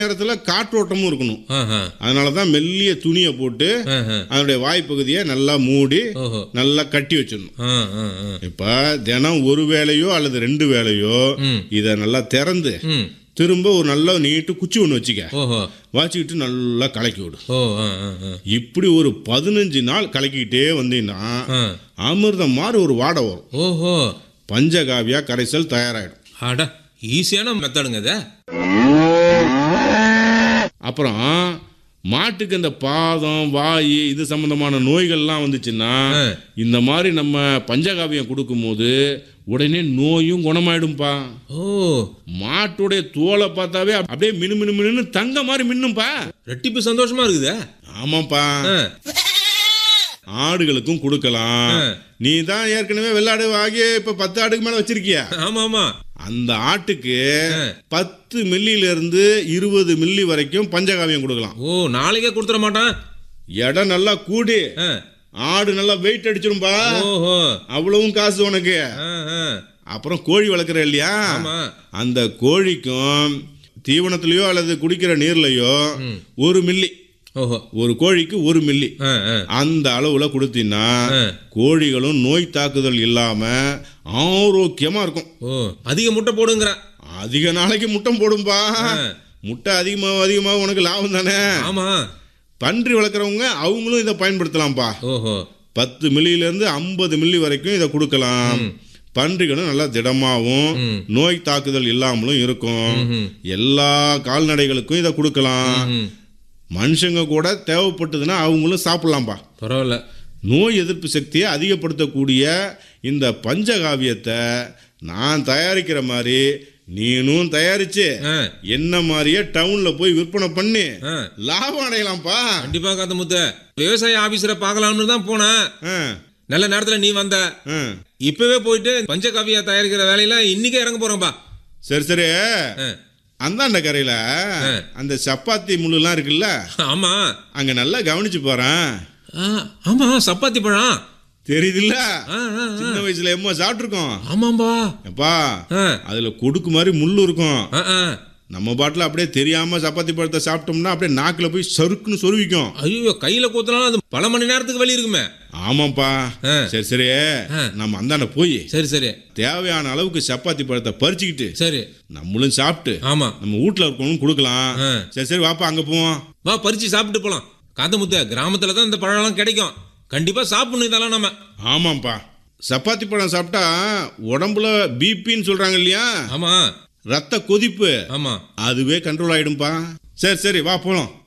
நேரத்துல காற்றோட்டமும் இருக்கணும் ஆஹா. அதனால தான் மெல்லிய துணியை போட்டு ஆஹா. அதனுடைய வாய்ப்பகுதியை நல்லா மூடி ஓஹோ நல்லா கட்டி வச்சிடணும் ஆ, ஆ, ஆ. இப்ப தினம் ஒரு வேளையோ அல்லது ரெண்டு வேளையோ ம். இதை நல்லா திறந்து ம். திரும்ப ஒரு நல்ல நீட்டு குச்சி ஒன்று வச்சுக்க ஓஹோ வச்சுக்கிட்டு நல்லா கலக்கி விடு ஓ ஆ, ஆ, ஆ. இப்படி ஒரு பதினஞ்சு நாள் கலக்கிக்கிட்டே வந்தீங்கன்னா ஆ. அமிர்தம் மாதிரி ஒரு வாடை வரும் ஓஹோ பஞ்சகாவியா கரைசல் தயாராகிடும் அட ஈஸியான மெத்தடுங்க இது அப்புறம் மாட்டுக்கு இந்த பாதம் வாய் இது சம்பந்தமான நோய்கள்லாம் வந்துச்சுன்னா ஆ. இந்த மாதிரி நம்ம பஞ்சகாவியம் கொடுக்கும்போது உடனே நோயும் குணமாயிடும்பா ஓ மாட்டுடைய தோலை பார்த்தாவே அப்படியே மினு மினு மினுன்னு தங்க மாதிரி மின்னும்பா ரெட்டிப்பு சந்தோஷமா இருக்குதே ஆமாப்பா ஆ. ஆடுகளுக்கும் கொடுக்கலாம் ஆ. நீ தான் ஏற்கனவே வெள்ளாடு வாங்கி இப்ப பத்து ஆடுக்கு மேல வச்சிருக்கியா ஆமா ஆமா அந்த ஆட்டுக்கு ஆ. பத்து மில்லியில இருந்து இருபது மில்லி வரைக்கும் பஞ்சகாவியம் கொடுக்கலாம் ஓ நாளைக்கே கொடுத்துட மாட்டான் இடம் நல்லா கூடி ஆ. ஆடு நல்லா வெயிட் அடிச்சிரும்பா ஓஹோ அவ்வளவும் காசு உனக்கு ஆ, ஆ. அப்புறம் கோழி வளர்க்குற இல்லையா ஆமா அந்த கோழிக்கும் தீவனத்திலயோ அல்லது குடிக்கிற நீர்லயோ ஒரு மில்லி ஓஹோ ஒரு கோழிக்கு ஒரு மில்லி ஆ, ஆ. அந்த அளவுல கொடுத்தீங்கன்னா ஆ. கோழிகளும் நோய் தாக்குதல் இல்லாம ஆரோக்கியமா இருக்கும் ஓ அதிக முட்டை போடுங்கிற அதிக நாளைக்கு முட்டை போடும்பா முட்டை அதிகமாக அதிகமாக உனக்கு லாபம் தானே ஆமா பன்றி வளர்க்குறவங்க அவங்களும் இதை பயன்படுத்தலாம்ப்பா ஓஹோ பத்து மில்லியிலேருந்து ஐம்பது மில்லி வரைக்கும் இதை கொடுக்கலாம் பன்றிகளும் நல்லா திடமாகவும் ம். நோய் தாக்குதல் இல்லாமலும் இருக்கும் ம்ஹும். எல்லா கால்நடைகளுக்கும் இதை கொடுக்கலாம் ம். மனுஷங்க கூட தேவைப்பட்டதுன்னா அவங்களும் சாப்பிடலாம்ப்பா பரவாயில்ல நோய் எதிர்ப்பு சக்தியை அதிகப்படுத்தக்கூடிய இந்த பஞ்சகாவியத்தை நான் தயாரிக்கிற மாதிரி நீனும் தயாரிச்சு ஆ, என்ன மாதிரியே டவுன்ல போய் விற்பனை பண்ணி ஆ. லாபம் அடையலாம்ப்பா கண்டிப்பா காத்த முத்த விவசாய ஆபீசரை பார்க்கலாம்னு தான் போனேன் ஆ, நல்ல நேரத்துல நீ வந்த ஆ. இப்பவே போயிட்டு பஞ்சகாவியா தயாரிக்கிற வேலையில இன்னைக்கே இறங்க போறோம்பா சரி சரி ஆ. அந்தாண்ட கரையில அந்த சப்பாத்தி முள்ளுலாம் இருக்குல்ல ஆமா அங்க நல்லா கவனிச்சு போறேன் ஆ, ஆமா சப்பாத்தி பழம் தெரியுதுல்ல ஆ, ஆ, ஆ. சின்ன வயசுல எம்மா சாப்பிட்டுருக்கோம் ஆமாம்பா எப்பா ஆ, அதுல கொடுக்கு மாதிரி முள்ளு இருக்கும் ஆ, ஆ. நம்ம பாட்டில் அப்படியே தெரியாம சப்பாத்தி பழத்தை சாப்பிட்டோம்னா அப்படியே நாக்குல போய் சறுக்குன்னு சொருவிக்கும் ஐயோ கையில கூத்தனாலும் அது பல மணி நேரத்துக்கு வலி இருக்குமே ஆமாப்பா ஆ. சரி சரி நம்ம அந்தாண்ட போய் சரி சரி தேவையான அளவுக்கு சப்பாத்தி பழத்தை பறிச்சுக்கிட்டு சரி நம்மளும் சாப்பிட்டு ஆமா நம்ம வீட்ல இருக்கவங்களும் கொடுக்கலாம் ஆ. சரி சரி வாப்பா அங்க போவோம் வா பறிச்சு சாப்பிட்டு போலாம் காந்தமுத்த கிராமத்துல தான் இந்த பழம்லாம் கிடைக்கும் கண்டிப்பா சாப்பிடணும் இதெல்லாம் நம்ம ஆமாம்ப்பா சப்பாத்தி பழம் சாப்பிட்டா உடம்புல பிபின்னு சொல்றாங்க இல்லையா ஆமா ரத்த கொதிப்பு ஆமா அதுவே கண்ட்ரோல் ஆயிடும்பா சரி சரி வா போலாம்